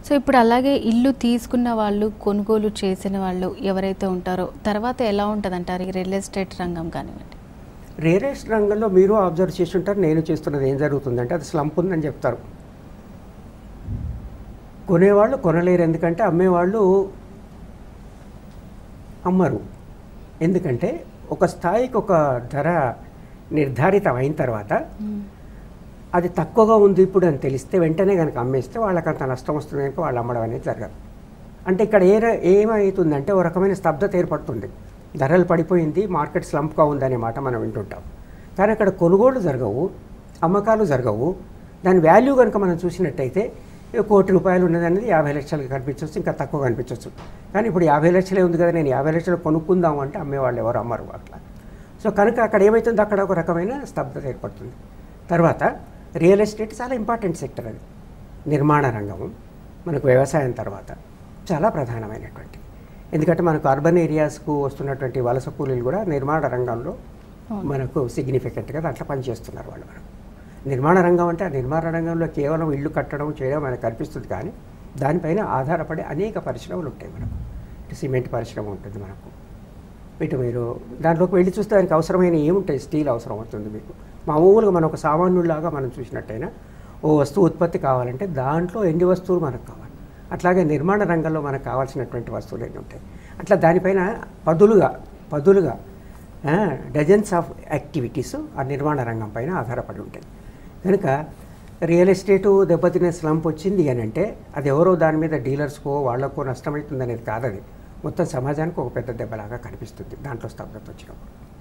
so ఇప్పుడు అలాగే ఇల్లు తీసుకున్న వాళ్ళు కొనుగోలు చేసిన వాళ్ళు ఎవరైతే ఉంటారో తర్వాత ఎలా ఉంటుంది అంటారు ఈ రియల్ ఎస్టేట్ రంగం కానివ్వండి రియల్ ఎస్టేట్ రంగంలో మీరు అబ్జర్వ్ చేసి ఉంటారు నేను చేస్తున్నది ఏం జరుగుతుందంటే అది స్లంప్ ఉందని చెప్తారు కొనేవాళ్ళు కొనలేరు ఎందుకంటే అమ్మేవాళ్ళు అమ్మరు ఎందుకంటే ఒక స్థాయికి ఒక ధర నిర్ధారితం అయిన తర్వాత అది తక్కువగా ఉంది ఇప్పుడు అని తెలిస్తే వెంటనే కనుక అమ్మేస్తే వాళ్ళకి అంత నష్టం వస్తుంది కనుక వాళ్ళు అమ్మడం అనేది జరగదు అంటే ఇక్కడ ఏ ర- ఏమవుతుందంటే ఒక రకమైన స్తబ్దత ఏర్పడుతుంది ధరలు పడిపోయింది మార్కెట్ స్లంప్గా ఉందనే మాట మనం వింటుంటాం కానీ అక్కడ కొనుగోళ్లు జరగవు అమ్మకాలు జరగవు దాని వాల్యూ కనుక మనం చూసినట్టయితే ఏ కోటి రూపాయలు ఉన్నది అనేది యాభై లక్షలకు కనిపించవచ్చు ఇంకా తక్కువ కనిపించవచ్చు కానీ ఇప్పుడు యాభై లక్షలే ఉంది కదా నేను యాభై లక్షలు కొనుక్కుందాం అంటే అమ్మేవాళ్ళు ఎవరు అమ్మరు అట్లా సో కనుక అక్కడ ఏమవుతుంది అక్కడ ఒక రకమైన స్తబ్దత ఏర్పడుతుంది తర్వాత రియల్ ఎస్టేట్ చాలా ఇంపార్టెంట్ సెక్టర్ అది నిర్మాణ రంగము మనకు వ్యవసాయం తర్వాత చాలా ప్రధానమైనటువంటి ఎందుకంటే మనకు అర్బన్ ఏరియాస్కు వస్తున్నటువంటి వలస కూలీలు కూడా నిర్మాణ రంగంలో మనకు సిగ్నిఫికెంట్గా దాంట్లో పనిచేస్తున్నారు వాళ్ళు మనకు నిర్మాణ రంగం అంటే ఆ నిర్మాణ రంగంలో కేవలం ఇల్లు కట్టడం చేయడం మనకు కనిపిస్తుంది కానీ దానిపైన ఆధారపడే అనేక పరిశ్రమలు ఉంటాయి మనకు ఇటు సిమెంట్ పరిశ్రమ ఉంటుంది మనకు ఇటు మీరు దాంట్లోకి వెళ్ళి చూస్తే దానికి అవసరమైన ఏముంటాయి స్టీల్ అవసరం అవుతుంది మీకు మామూలుగా మనం ఒక సామాన్యులాగా మనం చూసినట్టయినా ఓ వస్తువు ఉత్పత్తి కావాలంటే దాంట్లో ఎన్ని వస్తువులు మనకు కావాలి అట్లాగే నిర్మాణ రంగంలో మనకు కావాల్సినటువంటి వస్తువులు ఎన్ని ఉంటాయి అట్లా దానిపైన పదులుగా పదులుగా డజన్స్ ఆఫ్ యాక్టివిటీస్ ఆ నిర్మాణ రంగం పైన ఆధారపడి ఉంటాయి కనుక రియల్ ఎస్టేటు దెబ్బతినే స్లంప్ వచ్చింది అని అంటే అది ఎవరో దాని మీద డీలర్స్కో వాళ్ళకో నష్టమవుతుంది అనేది కాదు అది మొత్తం సమాజానికి ఒక పెద్ద దెబ్బలాగా కనిపిస్తుంది దాంట్లో స్తబ్దత వచ్చినప్పుడు